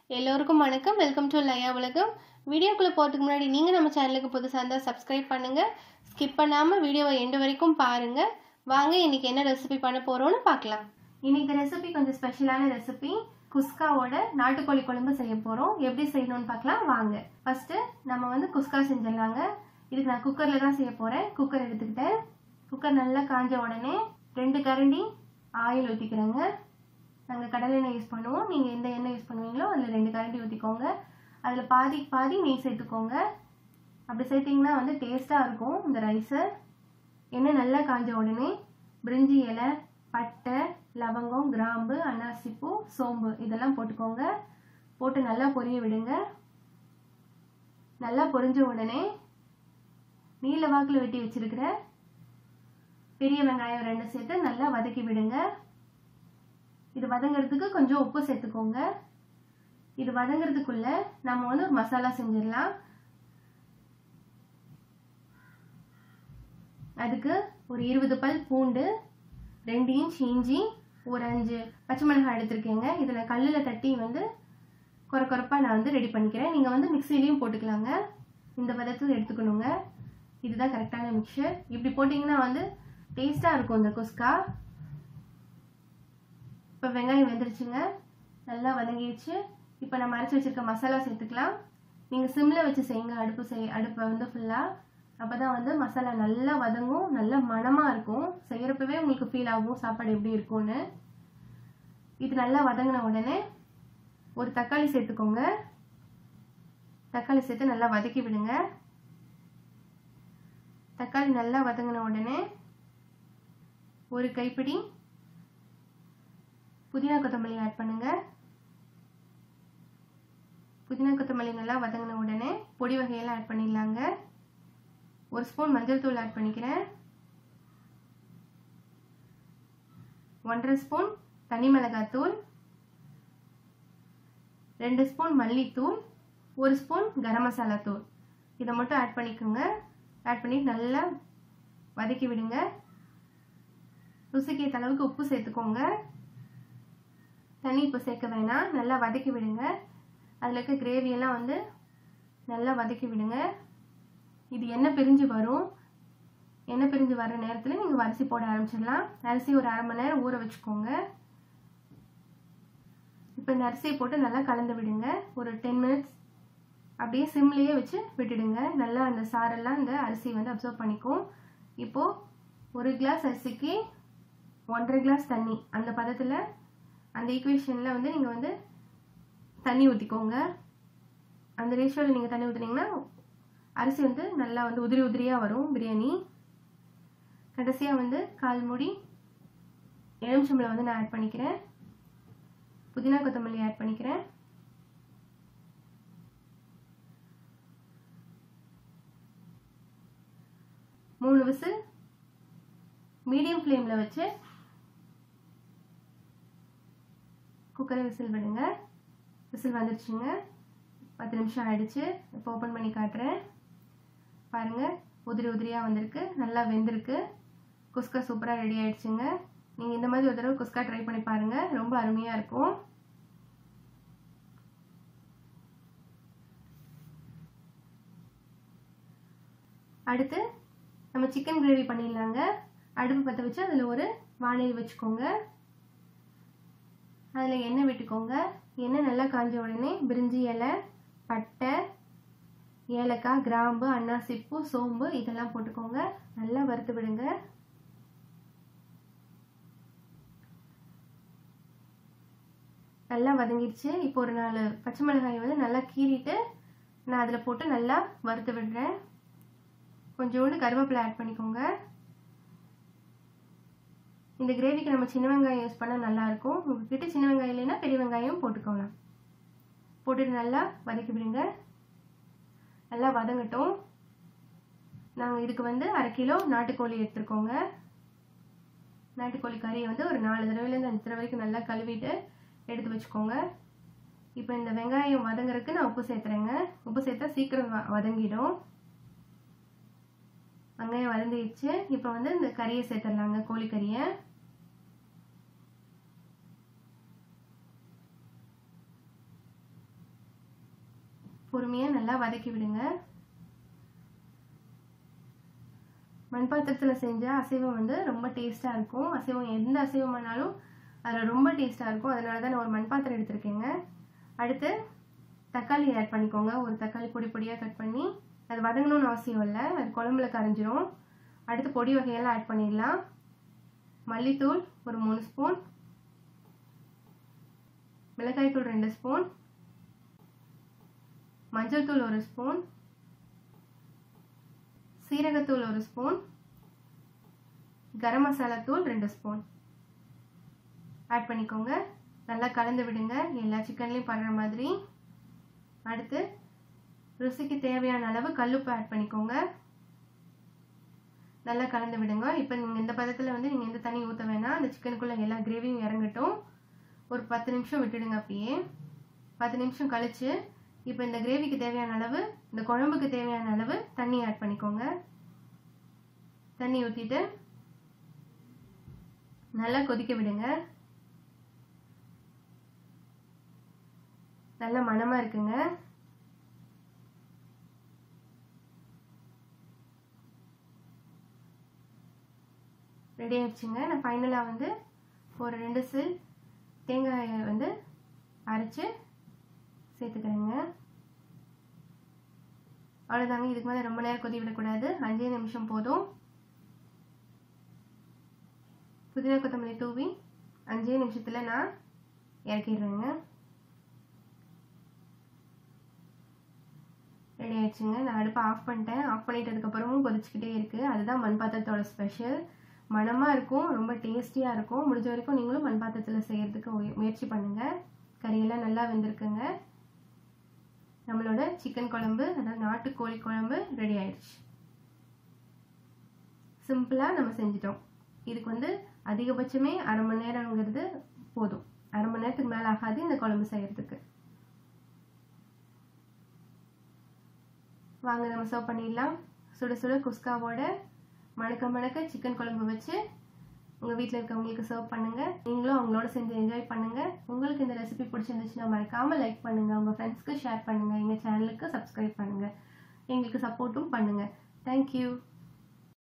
எல்லோருக்கும் வணக்கம் welcome to லயா உலகம் வீடியோக்குள்ளே போகிறதுக்கு முன்னாடி நீங்கள் நம்ம சேனலுக்கு புதுசாக இருந்தால் சப்ஸ்கிரைப் பண்ணுங்கள் ஸ்கிப் பண்ணாமல் வீடியோவை எண்டு வரைக்கும் பாருங்கள் வாங்க இன்றைக்கி என்ன ரெசிபி பண்ண போகிறோன்னு பார்க்கலாம் இன்னைக்கு ரெசிபி கொஞ்சம் ஸ்பெஷலான ரெசிபி குஸ்காவோட நாட்டுக்கோழி குழம்பு செய்ய போகிறோம் எப்படி செய்யணும்னு பார்க்கலாம் வாங்க ஃபஸ்ட்டு நம்ம வந்து குஸ்கா செஞ்சிடலாங்க இதுக்கு நான் குக்கரில் தான் செய்ய போகிறேன் குக்கர் எடுத்துக்கிட்டேன் குக்கர் நல்லா காஞ்ச உடனே ரெண்டு கரண்டி ஆயில் ஊற்றிக்கிறேங்க நாங்கள் கடலை எண்ணெய் யூஸ் பண்ணுவோம் நீங்கள் எந்த எண்ணெய் யூஸ் பண்ணுவீங்களோ அதில் ரெண்டு கரண்டி ஊற்றிக்கோங்க அதில் பாதி பாதி நெய் சேர்த்துக்கோங்க அப்படி சேர்த்திங்கன்னா வந்து டேஸ்ட்டாக இருக்கும் இந்த ரைஸு எண்ணெய் நல்லா காஞ்ச உடனே பிரிஞ்சி இலை பட்டை லவங்கம் கிராம்பு அன்னாசிப்பூ சோம்பு இதெல்லாம் போட்டுக்கோங்க போட்டு நல்லா பொரிய விடுங்க நல்லா பொரிஞ்ச உடனே நீல வாக்கில் வெட்டி வச்சிருக்கிற பெரிய வெங்காயம் ரெண்டு சேர்த்து நல்லா வதக்கி விடுங்க இது வதங்கிறதுக்கு கொஞ்சம் உப்பு சேர்த்துக்கோங்க இது வதங்கிறதுக்குள்ள நம்ம வந்து ஒரு மசாலா செஞ்சிடலாம் அதுக்கு ஒரு இருபது பல் பூண்டு ரெண்டு இன்ச் இஞ்சி ஒரு அஞ்சு பச்சை மிளகாய் எடுத்திருக்கேங்க இதில் கல்லில் தட்டி வந்து குறை குறைப்பாக நான் வந்து ரெடி பண்ணிக்கிறேன் நீங்கள் வந்து மிக்சிலையும் போட்டுக்கலாங்க இந்த பதத்தில் எடுத்துக்கணுங்க இதுதான் கரெக்டான மிக்சர் இப்படி போட்டிங்கன்னா வந்து டேஸ்ட்டாக இருக்கும் இந்த குஸ்கா இப்போ வெங்காயம் வெந்துருச்சுங்க நல்லா வதங்கிடுச்சு இப்போ நம்ம அரைச்சி வச்சுருக்க மசாலா சேர்த்துக்கலாம் நீங்கள் சிம்மில் வச்சு செய்யுங்க அடுப்பு செய் அடுப்பை வந்து ஃபுல்லாக அப்போ தான் வந்து மசாலா நல்லா வதங்கும் நல்ல மணமாக இருக்கும் செய்கிறப்பவே உங்களுக்கு ஃபீல் ஆகும் சாப்பாடு எப்படி இருக்கும்னு இது நல்லா வதங்கின உடனே ஒரு தக்காளி சேர்த்துக்கோங்க தக்காளி சேர்த்து நல்லா வதக்கி விடுங்க தக்காளி நல்லா வதங்கின உடனே ஒரு கைப்பிடி புதினா கொத்தமல்லி ஆட் பண்ணுங்க புதினா கொத்தமல்லி நல்லா வதங்கின உடனே பொடி வகையெல்லாம் ஆட் பண்ணிடலாங்க ஒரு ஸ்பூன் மஞ்சள் தூள் ஆட் பண்ணிக்கிறேன் ஒன்றரை ஸ்பூன் தனி மிளகாய் தூள் ரெண்டு ஸ்பூன் மல்லித்தூள் ஒரு ஸ்பூன் கரம் மசாலா தூள் இதை மட்டும் ஆட் பண்ணிக்கோங்க ஆட் பண்ணி நல்லா வதக்கி விடுங்க ருசிக்கு ஏற்ற அளவுக்கு உப்பு சேர்த்துக்கோங்க தண்ணி இப்போ சேர்க்க வேணாம் நல்லா வதக்கி விடுங்க அதில் இருக்க கிரேவியெல்லாம் வந்து நல்லா வதக்கி விடுங்க இது எண்ணெய் பிரிஞ்சு வரும் எண்ணெய் பிரிஞ்சு வர நேரத்தில் நீங்கள் அரிசி போட ஆரம்பிச்சிடலாம் அரிசி ஒரு அரை மணி நேரம் ஊற வச்சுக்கோங்க இப்போ இந்த அரிசியை போட்டு நல்லா கலந்து விடுங்க ஒரு டென் மினிட்ஸ் அப்படியே சிம்லேயே வச்சு விட்டுடுங்க நல்லா அந்த சாரெல்லாம் இந்த அரிசி வந்து அப்சர்வ் பண்ணிக்கும் இப்போது ஒரு கிளாஸ் அரிசிக்கு ஒன்றரை கிளாஸ் தண்ணி அந்த பதத்தில் அந்த ஈக்குவேஷனில் வந்து நீங்கள் வந்து தண்ணி ஊற்றிக்கோங்க அந்த ரேஷியோவில் நீங்கள் தண்ணி ஊற்றுனீங்கன்னா அரிசி வந்து நல்லா வந்து உதிரி உதிரியாக வரும் பிரியாணி கடைசியாக வந்து கால் மூடி எலுமிச்சம்பளம் வந்து நான் ஆட் பண்ணிக்கிறேன் புதினா கொத்தமல்லி ஆட் பண்ணிக்கிறேன் மூணு விசில் மீடியம் ஃப்ளேமில் வச்சு குக்கரை விசில் விடுங்க விசில் வந்துருச்சுங்க பத்து நிமிஷம் ஆயிடுச்சு இப்போ ஓப்பன் பண்ணி காட்டுறேன் பாருங்கள் உதிரி உதிரியாக வந்திருக்கு நல்லா வெந்திருக்கு குஸ்கா சூப்பராக ரெடி ஆயிடுச்சுங்க நீங்கள் இந்த மாதிரி ஒரு தடவை குஸ்கா ட்ரை பண்ணி பாருங்கள் ரொம்ப அருமையாக இருக்கும் அடுத்து நம்ம சிக்கன் கிரேவி பண்ணிடலாங்க அடுப்பு பற்ற வச்சு அதில் ஒரு வானல் வச்சுக்கோங்க அதில் எண்ணெய் விட்டுக்கோங்க எண்ணெய் நல்லா காஞ்ச உடனே பிரிஞ்சி இலை பட்டை ஏலக்காய் கிராம்பு அன்னாசிப்பூ சோம்பு இதெல்லாம் போட்டுக்கோங்க நல்லா வறுத்து விடுங்க நல்லா வதங்கிடுச்சு இப்போ ஒரு நாலு பச்சை மிளகாயை வந்து நல்லா கீறிட்டு நான் அதில் போட்டு நல்லா வறுத்து விடுறேன் கொஞ்சோண்டு கருவேப்பிலை ஆட் பண்ணிக்கோங்க இந்த கிரேவிக்கு நம்ம சின்ன வெங்காயம் யூஸ் பண்ணால் நல்லாயிருக்கும் உங்ககிட்ட சின்ன வெங்காயம் இல்லைன்னா பெரிய வெங்காயம் போட்டுக்கோங்க போட்டுட்டு நல்லா வதக்கி விடுங்க நல்லா வதங்கட்டும் நாங்கள் இதுக்கு வந்து அரை கிலோ நாட்டுக்கோழி எடுத்துருக்கோங்க நாட்டுக்கோழி கறியை வந்து ஒரு நாலு தடவைலேருந்து அஞ்சு தடவை வரைக்கும் நல்லா கழுவிட்டு எடுத்து வச்சுக்கோங்க இப்போ இந்த வெங்காயம் வதங்குறதுக்கு நான் உப்பு சேர்த்துறேங்க உப்பு சேர்த்தா சீக்கிரம் வதங்கிடும் வெங்காயம் வதங்கிடுச்சு இப்போ வந்து இந்த கறியை சேர்த்துடலாங்க கோழிக்கறியை பொறுமையாக நல்லா வதக்கி விடுங்க மண் பாத்திரத்தில் செஞ்ச அசைவம் வந்து ரொம்ப டேஸ்ட்டாக இருக்கும் அசைவம் எந்த அசைவம் ஆனாலும் அதில் ரொம்ப டேஸ்ட்டாக இருக்கும் அதனால தான் நான் ஒரு மண் பாத்திரம் எடுத்திருக்கேங்க அடுத்து தக்காளி ஆட் பண்ணிக்கோங்க ஒரு தக்காளி பொடி பொடியாக கட் பண்ணி அது வதங்கணும்னு அவசியம் இல்லை அது குழம்புல கரைஞ்சிரும் அடுத்து பொடி வகையெல்லாம் ஆட் பண்ணிடலாம் மல்லித்தூள் ஒரு மூணு ஸ்பூன் மிளகாய்த்தூள் ரெண்டு ஸ்பூன் மஞ்சள் தூள் ஒரு ஸ்பூன் சீரகத்தூள் ஒரு ஸ்பூன் கரம் மசாலா தூள் ரெண்டு ஸ்பூன் ஆட் பண்ணிக்கோங்க நல்லா கலந்து விடுங்க எல்லா சிக்கன்லேயும் படுற மாதிரி அடுத்து ருசிக்கு தேவையான அளவு கல்லுப்பு ஆட் பண்ணிக்கோங்க நல்லா கலந்து விடுங்க இப்போ நீங்கள் இந்த பதத்தில் வந்து நீங்கள் எந்த தண்ணி ஊற்ற வேணாம் அந்த சிக்கனுக்குள்ளே எல்லா கிரேவியும் இறங்கட்டும் ஒரு பத்து நிமிஷம் விட்டுடுங்க அப்படியே பத்து நிமிஷம் கழிச்சு இப்போ இந்த கிரேவிக்கு தேவையான அளவு இந்த குழம்புக்கு தேவையான அளவு தண்ணி ஆட் பண்ணிக்கோங்க தண்ணி ஊற்றிட்டு நல்லா கொதிக்க விடுங்க நல்ல மணமாக இருக்குங்க ரெடி ஆயிடுச்சுங்க நான் ஃபைனலாக வந்து ஒரு ரெண்டு சில் தேங்காயை வந்து அரைச்சி சேர்த்துக்கிறேங்க அவ்வளோதாங்க இதுக்கு மேலே ரொம்ப நேரம் கொதி விடக்கூடாது அஞ்சே நிமிஷம் போதும் புதினா கொத்தமல்லி தூவி அஞ்சே நிமிஷத்தில் நான் இறக்கிடுறேங்க ரெடி ஆயிடுச்சுங்க நான் அடுப்பை ஆஃப் பண்ணிட்டேன் ஆஃப் பண்ணிட்டதுக்கப்புறமும் கொதிச்சுக்கிட்டே இருக்குது அதுதான் மண் பாத்திரத்தோட ஸ்பெஷல் மணமாக இருக்கும் ரொம்ப டேஸ்டியாக இருக்கும் முடிஞ்ச வரைக்கும் நீங்களும் மண் பாத்திரத்தில் செய்கிறதுக்கு முயற்சி பண்ணுங்கள் கறியெல்லாம் நல்லா வெந்திருக்குங்க நம்மளோட சிக்கன் குழம்பு அதாவது நாட்டுக்கோழி குழம்பு ரெடி ஆயிடுச்சு சிம்பிளாக நம்ம செஞ்சிட்டோம் இதுக்கு வந்து அதிகபட்சமே அரை மணி நேரங்கிறது போதும் அரை மணி நேரத்துக்கு மேலே ஆகாது இந்த குழம்பு செய்கிறதுக்கு வாங்க நம்ம சர்வ் பண்ணிடலாம் சுட சுட குஸ்காவோட மணக்க மணக்க சிக்கன் குழம்பு வச்சு உங்கள் வீட்டில் இருக்கவங்களுக்கு சர்வ் பண்ணுங்கள் நீங்களும் அவங்களோட சேர்ந்து என்ஜாய் பண்ணுங்கள் உங்களுக்கு இந்த ரெசிபி பிடிச்சிருந்துச்சுன்னா மறக்காமல் லைக் பண்ணுங்கள் உங்கள் ஃப்ரெண்ட்ஸ்க்கு ஷேர் பண்ணுங்கள் எங்கள் சேனலுக்கு சப்ஸ்கிரைப் பண்ணுங்கள் எங்களுக்கு சப்போர்ட்டும் பண்ணுங்கள் தேங்க்யூ